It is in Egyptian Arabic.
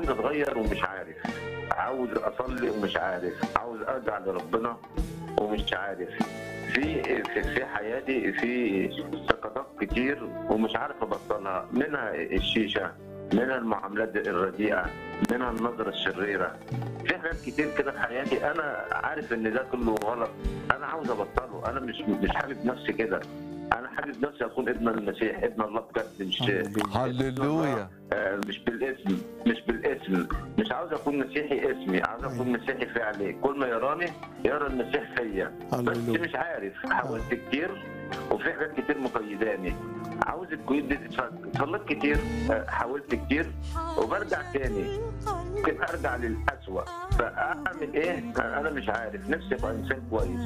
عاوز اتغير ومش عارف عاوز اصلي ومش عارف عاوز ارجع لربنا ومش عارف في في, في حياتي في سقطات كتير ومش عارف ابطلها منها الشيشه منها المعاملات الرديئه منها النظره الشريره في حاجات كتير كده في حياتي انا عارف ان ده كله غلط انا عاوز ابطله انا مش مش حابب نفسي كده انا حابب نفسي اكون ابن المسيح ابن الله بجد مش هللويا آه، مش بالاسم مش بالاسم مش عاوز اكون مسيحي اسمي عاوز اكون مسيحي فعلي كل ما يراني يرى المسيح فيا بس هللويا. مش عارف حاولت كتير وفي حاجات كتير مقيداني عاوز القيود دي تتفك صليت كتير آه، حاولت كتير وبرجع تاني ممكن ارجع للاسوأ فاعمل ايه انا مش عارف نفسي ابقى انسان كويس